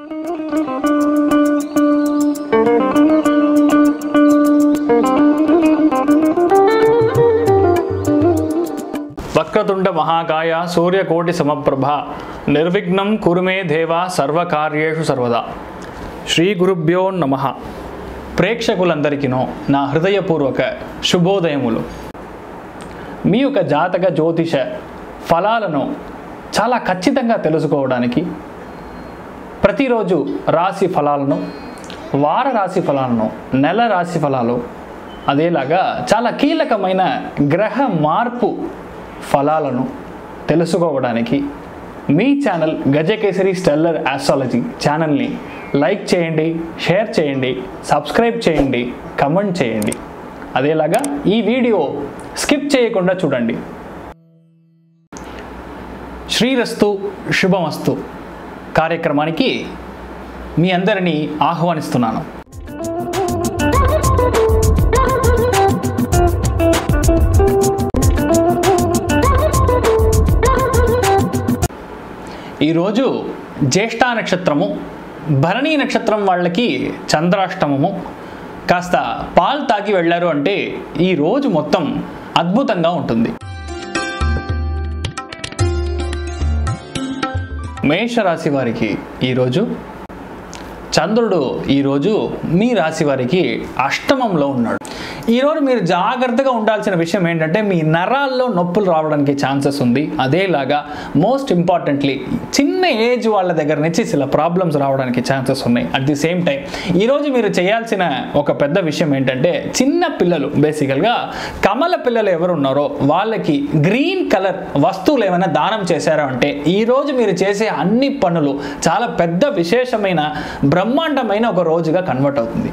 వక్రతుండ మహాకాయ సూర్యకోటి సమప్రభ నిర్విఘ్నం కురుమే దేవ సర్వకార్యేషు సర్వదా శ్రీ గురుభ్యో నమ ప్రేక్షకులందరికీనో నా హృదయపూర్వక శుభోదయములు మీ యొక్క జాతక జ్యోతిష ఫలాలను చాలా ఖచ్చితంగా తెలుసుకోవడానికి ప్రతిరోజు రాశి ఫలాలను వార రాశి ఫలాలను నెల రాశి ఫలాలు అదేలాగా చాలా కీలకమైన గ్రహ మార్పు ఫలాలను తెలుసుకోవడానికి మీ ఛానల్ గజకేసరి స్టెల్లర్ ఆస్ట్రాలజీ ఛానల్ని లైక్ చేయండి షేర్ చేయండి సబ్స్క్రైబ్ చేయండి కమెంట్ చేయండి అదేలాగా ఈ వీడియో స్కిప్ చేయకుండా చూడండి శ్రీరస్తు శుభమస్తు కార్యక్రమానికి మీ అందరినీ ఆహ్వానిస్తున్నాను ఈరోజు జ్యేష్ఠ నక్షత్రము భరణీ నక్షత్రం వాళ్ళకి చంద్రాష్టమము కాస్త పాలు తాగి వెళ్ళారు అంటే ఈ రోజు మొత్తం అద్భుతంగా ఉంటుంది మేషరాశి వారికి ఈరోజు చంద్రుడు ఈరోజు మీ రాశి వారికి అష్టమంలో ఉన్నాడు ఈరోజు మీరు జాగ్రత్తగా ఉండాల్సిన విషయం ఏంటంటే మీ నరాల్లో నొప్పులు రావడానికి ఛాన్సెస్ ఉంది అదేలాగా మోస్ట్ ఇంపార్టెంట్లీ చిన్న ఏజ్ వాళ్ళ దగ్గర నుంచి చిల ప్రాబ్లమ్స్ రావడానికి ఛాన్సెస్ ఉన్నాయి అట్ ది సేమ్ టైం ఈరోజు మీరు చేయాల్సిన ఒక పెద్ద విషయం ఏంటంటే చిన్న పిల్లలు బేసికల్గా కమల పిల్లలు ఎవరు ఉన్నారో వాళ్ళకి గ్రీన్ కలర్ వస్తువులు ఏమైనా దానం చేశారో అంటే ఈరోజు మీరు చేసే అన్ని పనులు చాలా పెద్ద విశేషమైన బ్రహ్మాండమైన ఒక రోజుగా కన్వర్ట్ అవుతుంది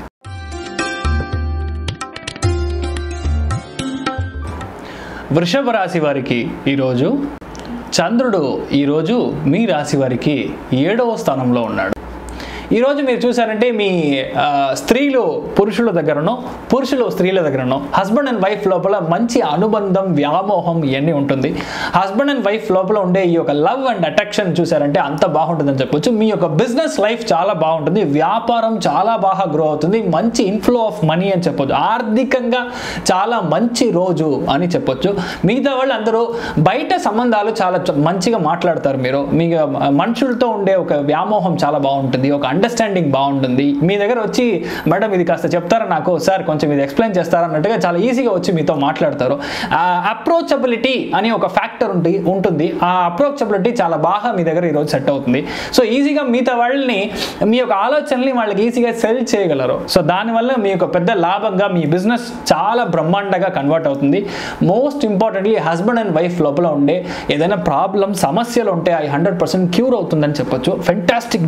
వృషభ రాశి వారికి ఈరోజు చంద్రుడు ఈరోజు మీ రాశి వారికి ఏడవ స్థానంలో ఉన్నాడు ఈరోజు మీరు చూసారంటే మీ ఆ, స్త్రీలు పురుషుల దగ్గరనో పురుషులు స్త్రీల దగ్గరనో హస్బెండ్ అండ్ వైఫ్ లోపల మంచి అనుబంధం వ్యామోహం ఇవన్నీ ఉంటుంది హస్బెండ్ అండ్ వైఫ్ లోపల ఉండే ఈ యొక్క లవ్ అండ్ అట్రాక్షన్ చూసారంటే అంత బాగుంటుందని చెప్పొచ్చు మీ యొక్క బిజినెస్ లైఫ్ చాలా బాగుంటుంది వ్యాపారం చాలా బాగా గ్రో అవుతుంది మంచి ఇన్ఫ్లో ఆఫ్ మనీ అని చెప్పొచ్చు ఆర్థికంగా చాలా మంచి రోజు అని చెప్పొచ్చు మిగతా వాళ్ళు అందరూ బయట సంబంధాలు చాలా చ- మంచిగా మాట్లాడతారు మీరు మీ మనుషులతో ఉండే ఒక వ్యామోహం చాలా బాగుంటుంది ఒక అండర్స్టాండింగ్ బాగుంటుంది మీ దగ్గర వచ్చి మేడం ఇది కాస్త చెప్తారా నాకు సార్ కొంచెం ఇది ఎక్స్ప్లెయిన్ చేస్తారా అన్నట్టుగా చాలా ఈజీగా వచ్చి మీతో మాట్లాడతారు అప్రోచబిలిటీ అని ఒక ఫ్యాక్టర్ ఉంటుంది ఉంటుంది ఆ అప్రోచబిలిటీ చాలా బాగా మీ దగ్గర ఈరోజు సెట్ అవుతుంది సో ఈజీగా మిగతా వాళ్ళని మీ యొక్క ఆలోచనల్ని వాళ్ళకి ఈజీగా సెల్ చేయగలరు సో దానివల్ల మీ యొక్క పెద్ద లాభంగా మీ బిజినెస్ చాలా బ్రహ్మాండంగా కన్వర్ట్ అవుతుంది most importantly husband and wife లోపల ఉండే ఏదైనా ప్రాబ్లం సమస్యలు ఉంటే అవి హండ్రెడ్ పర్సెంట్ క్యూర్ అవుతుందని చెప్పొచ్చు ఫెంటాస్టిక్ డే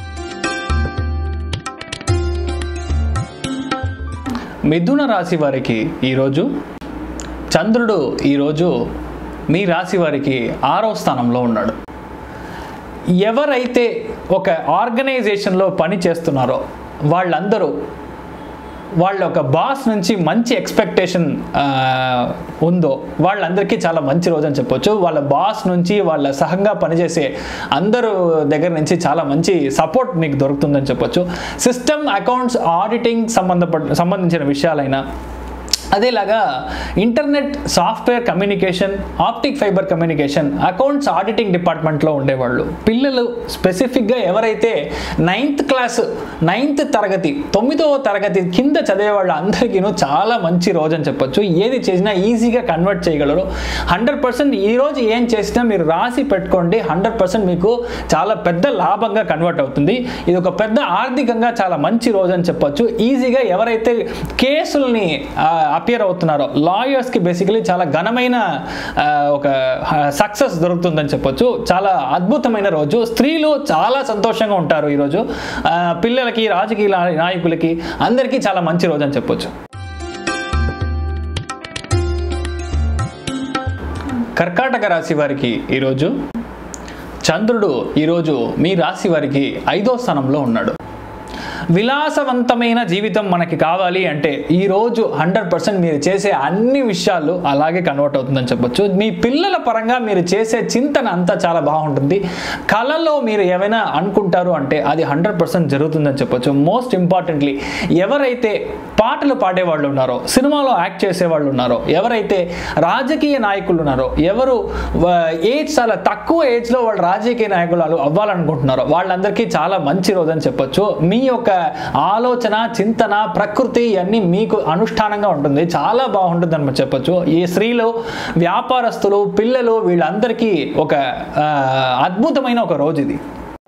మిథున రాశి వారికి ఈరోజు చంద్రుడు ఈరోజు మీ రాశి వారికి ఆరో స్థానంలో ఉన్నాడు ఎవరైతే ఒక ఆర్గనైజేషన్లో పని చేస్తున్నారో వాళ్ళందరూ వాళ్ళ ఒక బాస్ నుంచి మంచి ఎక్స్పెక్టేషన్ ఉందో వాళ్ళందరికీ చాలా మంచి రోజు అని చెప్పొచ్చు వాళ్ళ బాస్ నుంచి వాళ్ళ సహంగా పనిచేసే అందరూ దగ్గర నుంచి చాలా మంచి సపోర్ట్ మీకు దొరుకుతుందని చెప్పొచ్చు సిస్టమ్ అకౌంట్స్ ఆడిటింగ్ సంబంధపడ సంబంధించిన విషయాలైనా అదేలాగా internet software communication optic fibre communication accounts auditing డిపార్ట్మెంట్లో ఉండేవాళ్ళు పిల్లలు స్పెసిఫిక్గా ఎవరైతే నైన్త్ క్లాస్ నైన్త్ తరగతి తొమ్మిదవ తరగతి కింద చదివేవాళ్ళు అందరికీను చాలా మంచి రోజు అని చెప్పొచ్చు ఏది చేసినా ఈజీగా కన్వర్ట్ చేయగలరు హండ్రెడ్ పర్సెంట్ ఈరోజు ఏం చేసినా మీరు రాసి పెట్టుకోండి హండ్రెడ్ పర్సెంట్ మీకు చాలా పెద్ద లాభంగా కన్వర్ట్ అవుతుంది ఇది ఒక పెద్ద ఆర్థికంగా చాలా మంచి రోజు అని చెప్పొచ్చు ఈజీగా ఎవరైతే కేసుల్ని అపియర్ అవుతున్నారో లాయర్స్కి బేసికలీ చాలా ఘనమైన ఆ, ఒక సక్సెస్ దొరుకుతుందని చెప్పొచ్చు చాలా అద్భుతమైన రోజు స్త్రీలు చాలా సంతోషంగా ఉంటారు ఈరోజు ఆ, పిల్లలకి రాజకీయ నా- నాయకులకి అందరికీ చాలా మంచి రోజు అని చెప్పొచ్చు కర్కాటక రాశి వారికి ఈరోజు చంద్రుడు ఈరోజు మీ రాశి వారికి ఐదో స్థానంలో ఉన్నాడు విలాసవంతమైన జీవితం మనకి కావాలి అంటే ఈరోజు హండ్రెడ్ పర్సెంట్ మీరు చేసే అన్ని విషయాలు అలాగే కన్వర్ట్ అవుతుందని చెప్పొచ్చు మీ పిల్లల పరంగా మీరు చేసే చింతన అంతా చాలా బాగుంటుంది కళలో మీరు ఏమైనా అనుకుంటారు అంటే అది హండ్రెడ్ పర్సెంట్ జరుగుతుందని చెప్పొచ్చు మోస్ట్ ఇంపార్టెంట్లీ ఎవరైతే పాటలు పాడేవాళ్ళు ఉన్నారో సినిమాలో యాక్ట్ చేసేవాళ్ళు ఉన్నారో ఎవరైతే రాజకీయ నాయకులు ఉన్నారో ఎవరు ఏజ్ చాలా తక్కువ ఏజ్లో వాళ్ళు రాజకీయ నాయకులు అవ్వాలనుకుంటున్నారో వాళ్ళందరికీ చాలా మంచి రోజు అని చెప్పొచ్చు మీ యొక్క ఆలోచన చింతన ప్రకృతి ఇవన్నీ మీకు అనుష్ఠానంగా ఉంటుంది చాలా బాగుంటుంది అని చెప్పొచ్చు ఈ స్త్రీలు వ్యాపారస్తులు పిల్లలు వీళ్ళందరికీ ఒక ఆ, అద్భుతమైన ఒక రోజు ఇది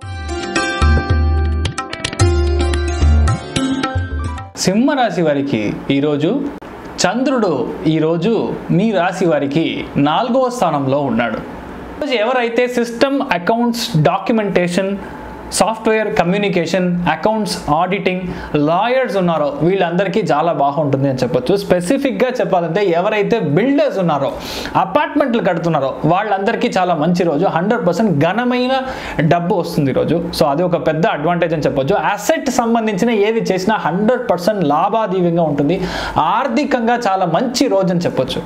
సింహరాశి వారికి ఈరోజు చంద్రుడు ఈరోజు మీ రాశి వారికి నాలుగవ స్థానంలో ఉన్నాడు ఈరోజు ఎవరైతే system accounts documentation software communication accounts auditing lawyers ఉన్నారో వీళ్ళందరికీ చాలా బాగుంటుంది అని చెప్పొచ్చు స్పెసిఫిక్గా చెప్పాలంటే ఎవరైతే బిల్డర్స్ ఉన్నారో అపార్ట్మెంట్లు కడుతున్నారో వాళ్ళందరికీ చాలా మంచి రోజు హండ్రెడ్ పర్సెంట్ ఘనమైన డబ్బు వస్తుంది ఈరోజు సో అది ఒక పెద్ద అడ్వాంటేజ్ అని చెప్పొచ్చు అసెట్ సంబంధించిన ఏది చేసినా హండ్రెడ్ పర్సెంట్ లాభాదీవంగా ఉంటుంది ఆర్థికంగా చాలా మంచి రోజు అని చెప్పొచ్చు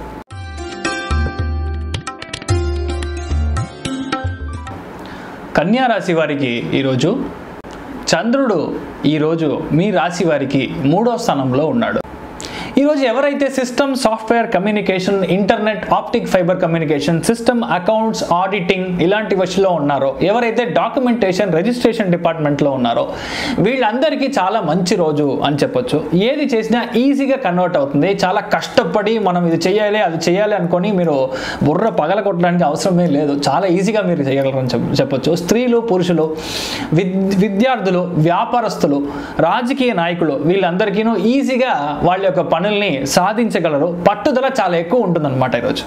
కన్యా రాశి వారికి ఈరోజు చంద్రుడు ఈరోజు మీ రాశి వారికి మూడో స్థానంలో ఉన్నాడు ఈరోజు ఎవరైతే system software communication internet optic fibre communication system accounts auditing ఇలాంటి విషయంలో ఉన్నారో ఎవరైతే డాక్యుమెంటేషన్ రిజిస్ట్రేషన్ డిపార్ట్మెంట్లో ఉన్నారో వీళ్ళందరికీ చాలా మంచి రోజు అని చెప్పొచ్చు ఏది చేసినా ఈజీగా కన్వర్ట్ అవుతుంది చాలా కష్టపడి మనం ఇది చేయాలి అది చేయాలి అనుకొని మీరు బుర్ర పగల కొట్టడానికి అవసరమే లేదు చాలా ఈజీగా మీరు చేయగలరని చెప్ చెప్పొచ్చు స్త్రీలు పురుషులు విద్ విద్యార్థులు వ్యాపారస్తులు రాజకీయ నాయకులు వీళ్ళందరికీను ఈజీగా వాళ్ళ యొక్క పనుల్ని సాధించగలరు పట్టుదల చాలా ఎక్కువ ఉంటుందన్నమాట ఈరోజు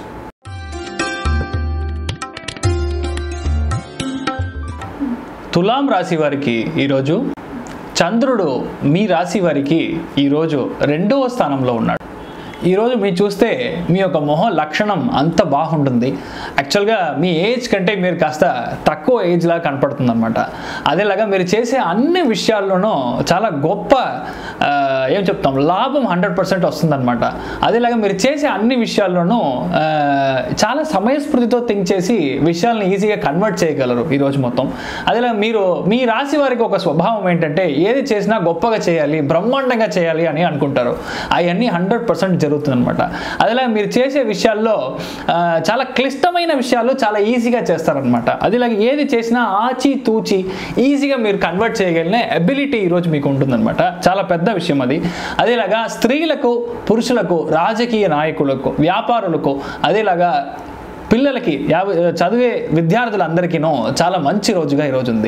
తులాం రాశి వారికి ఈరోజు చంద్రుడు మీ రాశి వారికి ఈరోజు రెండవ స్థానంలో ఉన్నాడు ఈరోజు మీరు చూస్తే మీ యొక్క మొహం లక్షణం అంత బాగుంటుంది యాక్చువల్గా మీ ఏజ్ కంటే మీరు కాస్త తక్కువ ఏజ్లా కనపడుతుంది అనమాట అదేలాగా మీరు చేసే అన్ని విషయాల్లోనూ చాలా గొప్ప ఆ, ఏం చెప్తాం లాభం హండ్రెడ్ పర్సెంట్ వస్తుందన్నమాట అదేలాగా మీరు చేసే అన్ని విషయాల్లోనూ ఆ, చాలా సమయస్ఫృతితో థింక్ చేసి విషయాలను ఈజీగా కన్వర్ట్ చేయగలరు ఈరోజు మొత్తం అదేలాగా మీరు మీ రాశి వారికి ఒక స్వభావం ఏంటంటే ఏది చేసినా గొప్పగా చేయాలి బ్రహ్మాండంగా చేయాలి అని అనుకుంటారు అవన్నీ హండ్రెడ్ పర్సెంట్ జరుగుతుందన్నమాట అదేలా మీరు చేసే విషయాల్లో ఆ, చాలా క్లిష్టమైన విషయాలు చాలా ఈజీగా చేస్తారనమాట అదేలాగా ఏది చేసినా ఆచి తూచి ఈజీగా మీరు కన్వర్ట్ చేయగలిగిన ఎబిలిటీ ఈరోజు మీకు ఉంటుందన్నమాట చాలా పెద్ద విషయం అది అదేలాగా స్త్రీలకు పురుషులకు రాజకీయ నాయకులకు వ్యాపారులకు అదేలాగా పిల్లలకి యావ- చదివే విద్యార్థులందరికీనూ చాలా మంచి రోజుగా ఈరోజు ఉంది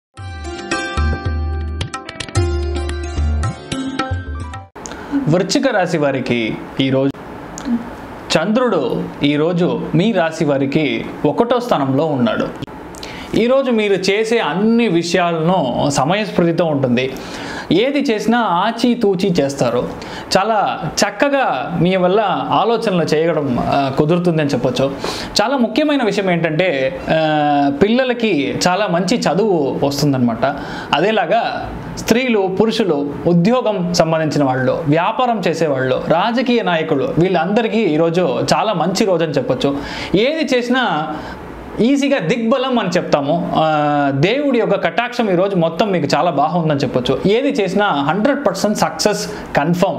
వృశ్చిక రాశి వారికి ఈరోజు చంద్రుడు ఈరోజు మీ రాశి వారికి ఒకటో స్థానంలో ఉన్నాడు ఈరోజు మీరు చేసే అన్ని విషయాలను సమయస్ఫృతితో ఉంటుంది ఏది చేసినా ఆచి తూచి చేస్తారు చాలా చక్కగా మీ వల్ల ఆలోచనలు చేయడం ఆ, కుదురుతుందని చెప్పొచ్చు చాలా ముఖ్యమైన విషయం ఏంటంటే ఆ, పిల్లలకి చాలా మంచి చదువు వస్తుందన్నమాట అదేలాగా స్త్రీలు పురుషులు ఉద్యోగం సంబంధించిన వాళ్ళు వ్యాపారం చేసేవాళ్ళు రాజకీయ నాయకులు వీళ్ళందరికీ ఈరోజు చాలా మంచి రోజు అని చెప్పొచ్చు ఏది చేసినా ఈజీగా దిగ్బలం అని చెప్తాము ఆ, దేవుడి యొక్క కటాక్షం ఈరోజు మొత్తం మీకు చాలా బాగుందని చెప్పొచ్చు ఏది చేసినా హండ్రెడ్ పర్సెంట్ సక్సెస్ కన్ఫర్మ్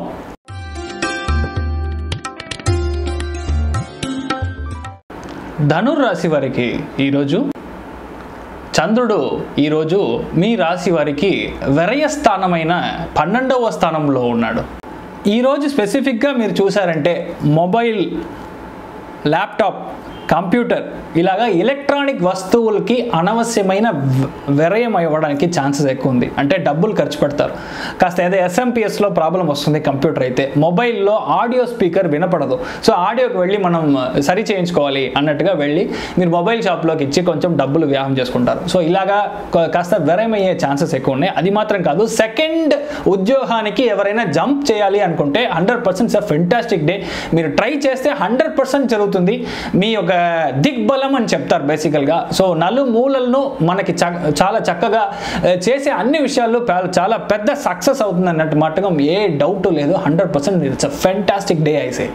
ధనుర్రాశి వారికి ఈరోజు చంద్రుడు ఈరోజు మీ రాశి వారికి వ్యయ స్థానమైన పన్నెండవ స్థానంలో ఉన్నాడు ఈరోజు స్పెసిఫిక్గా మీరు చూసారంటే మొబైల్ ల్యాప్టాప్ కంప్యూటర్ ఇలాగా ఎలక్ట్రానిక్ వస్తువులకి అనవసరమైన వ- వ్యయం ఇవ్వడానికి ఛాన్సెస్ ఎక్కువ ఉంది అంటే డబ్బులు ఖర్చు పెడతారు కాస్త ఏదో ఎస్ఎంపిఎస్లో ప్రాబ్లం వస్తుంది కంప్యూటర్ అయితే మొబైల్లో ఆడియో స్పీకర్ వినపడదు సో ఆడియోకి వెళ్ళి మనం సరి చేయించుకోవాలి అన్నట్టుగా వెళ్ళి మీరు మొబైల్ షాప్లోకి ఇచ్చి కొంచెం డబ్బులు వ్యాయామం చేసుకుంటారు సో ఇలాగా కా- కాస్త వ్యయం అయ్యే ఛాన్సెస్ ఎక్కువ ఉన్నాయి అది మాత్రం కాదు సెకండ్ ఉద్యోగానికి ఎవరైనా జంప్ చేయాలి అనుకుంటే హండ్రెడ్ పర్సెంట్ ఫెంటాస్టిక్ డే మీరు ట్రై చేస్తే హండ్రెడ్ పర్సెంట్ జరుగుతుంది మీ యొక్క దిగ్బలం అని చెప్తారు బేసికల్గా సో నలుమూలలను మనకి చ- చాలా చక్కగా ఆ, చేసే అన్ని విషయాల్లో పే- చాలా పెద్ద సక్సెస్ అవుతుంది అన్నట్టు మట్టుగా ఏ డౌట్ లేదు hundred percent it's uh fantastic day ఐసే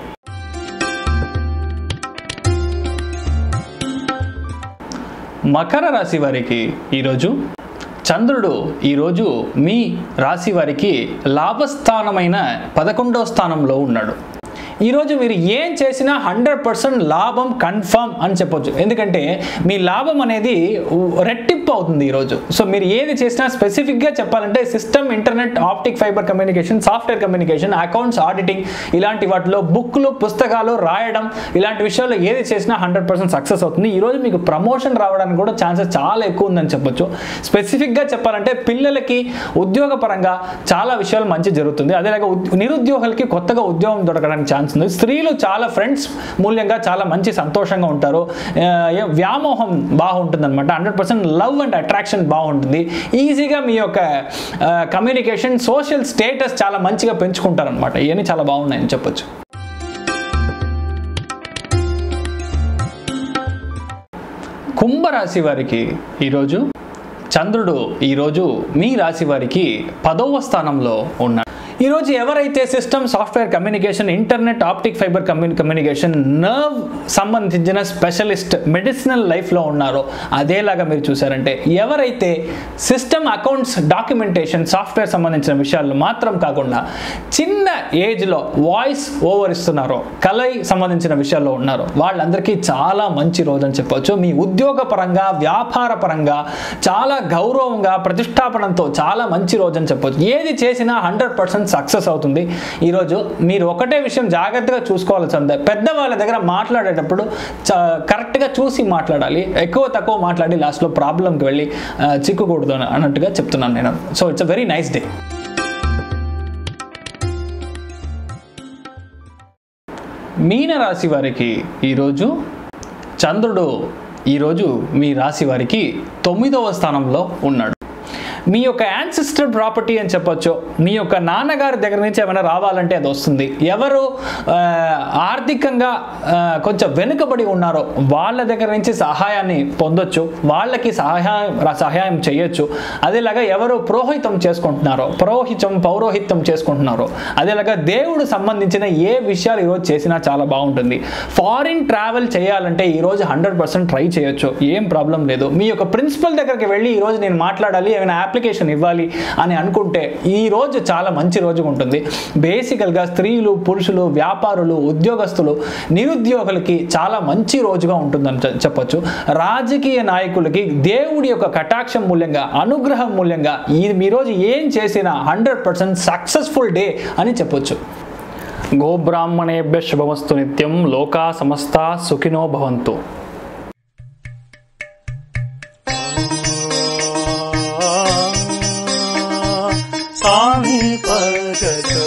మకర రాశి వారికి ఈరోజు చంద్రుడు ఈరోజు మీ రాశి వారికి లాభస్థానమైన పదకొండో స్థానంలో ఉన్నాడు ఈరోజు మీరు ఏం చేసినా హండ్రెడ్ పర్సెంట్ లాభం కన్ఫర్మ్ అని చెప్పొచ్చు ఎందుకంటే మీ లాభం అనేది రెట్టింపు అవుతుంది ఈరోజు సో మీరు ఏది చేసినా స్పెసిఫిక్గా చెప్పాలంటే system internet optic fibre communication software communication accounts auditing ఇలాంటి వాటిలో బుక్లు పుస్తకాలు రాయడం ఇలాంటి విషయాల్లో ఏది చేసినా హండ్రెడ్ పర్సెంట్ సక్సెస్ అవుతుంది ఈరోజు మీకు ప్రమోషన్ రావడానికి కూడా ఛాన్సెస్ చాలా ఎక్కువ ఉందని చెప్పొచ్చు స్పెసిఫిక్గా చెప్పాలంటే పిల్లలకి ఉద్యోగపరంగా చాలా విషయాలు మంచి జరుగుతుంది అదేలాగా ఉద్- నిరుద్యోగులకి కొత్తగా ఉద్యోగం దొరకడానికి ఛాన్స్ ఉంది స్త్రీలు చాలా ఫ్రెండ్స్ మూల్యంగా చాలా మంచి సంతోషంగా ఉంటారు ఆ, ఏ- వ్యామోహం బాగుంటుంది అనమాట hundred percent love and attraction బాగుంటుంది ఈజీగా మీ యొక్క కమ్యూనికేషన్ సోషల్ స్టేటస్ చాలా మంచిగా పెంచుకుంటారనమాట ఇవన్నీ చాలా బాగున్నాయని చెప్పొచ్చు కుంభరాశి వారికి ఈరోజు చంద్రుడు ఈరోజు మీ రాశి వారికి పదవ స్థానంలో ఉన్నాడు ఈరోజు ఎవరైతే system software communication internet optic fibre కమ్యూని కమ్యూనికేషన్ నర్వ్ సంబంధించిన స్పెషలిస్ట్ మెడిసినల్ లైఫ్లో ఉన్నారో అదేలాగా మీరు చూసారంటే ఎవరైతే సిస్టమ్ అకౌంట్స్ డాక్యుమెంటేషన్ సాఫ్ట్వేర్ సంబంధించిన విషయాలు మాత్రం కాకుండా చిన్న ఏజ్లో వాయిస్ ఓవర్ ఇస్తున్నారో కలై సంబంధించిన విషయాల్లో ఉన్నారో వాళ్ళందరికీ చాలా మంచి రోజు అని చెప్పవచ్చు మీ ఉద్యోగ పరంగా వ్యాపార పరంగా చాలా గౌరవంగా ప్రతిష్టాపనంతో చాలా మంచి రోజు అని చెప్పొచ్చు ఏది చేసినా హండ్రెడ్ పర్సెంట్ సక్సెస్ అవుతుంది ఈరోజు మీరు ఒకటే విషయం జాగ్రత్తగా చూసుకోవాల్సి ఉంది పెద్ద వాళ్ళ దగ్గర మాట్లాడేటప్పుడు చ- కరెక్ట్గా చూసి మాట్లాడాలి ఎక్కువ తక్కువ మాట్లాడి లాస్ట్లో ప్రాబ్లంకి వెళ్ళి ఆ, చిక్కుకూడదు అని- అన్నట్టుగా చెప్తున్నాను నేను so it's uh very nice day మీన రాశి వారికి ఈరోజు చంద్రుడు ఈరోజు మీ రాశి వారికి తొమ్మిదవ స్థానంలో ఉన్నాడు మీ యొక్క యాన్సిస్టర్ ప్రాపర్టీ అని చెప్పొచ్చు మీ యొక్క నాన్నగారి దగ్గర నుంచి ఏమైనా రావాలంటే అది వస్తుంది ఎవరు ఆ, ఆర్థికంగా ఆ, కొంచెం వెనుకబడి ఉన్నారో వాళ్ళ దగ్గర నుంచి సహాయాన్ని పొందొచ్చు వాళ్ళకి సహాయం సహాయం చేయొచ్చు అదేలాగా ఎవరు పురోహితం చేసుకుంటున్నారో పురోహితం పౌరోహిత్యం చేసుకుంటున్నారో అదేలాగా దేవుడు సంబంధించిన ఏ విషయాలు ఈరోజు చేసినా చాలా బాగుంటుంది ఫారిన్ ట్రావెల్ చేయాలంటే ఈరోజు హండ్రెడ్ పర్సెంట్ ట్రై చేయొచ్చు ఏం ప్రాబ్లం లేదు మీ యొక్క ప్రిన్సిపల్ దగ్గరికి వెళ్ళి ఈరోజు నేను మాట్లాడాలి ఏమైనా అప్లికేషన్ ఇవ్వాలి అని అనుకుంటే ఈ రోజు చాలా మంచి రోజు ఉంటుంది బేసికల్గా స్త్రీలు పురుషులు వ్యాపారులు ఉద్యోగస్తులు నిరుద్యోగులకి చాలా మంచి రోజుగా ఉంటుందని చె- చెప్పొచ్చు రాజకీయ నాయకులకి దేవుడి యొక్క కటాక్షం మూల్యంగా అనుగ్రహం మూల్యంగా ఈ మీ రోజు ఏం చేసినా హండ్రెడ్ పర్సెంట్ సక్సెస్ఫుల్ డే అని చెప్పొచ్చు గోబ్రాహ్మణేభ్య శుభమస్తు నిత్యం లోకా సమస్త సుఖినో భవంతు स्वामी परगत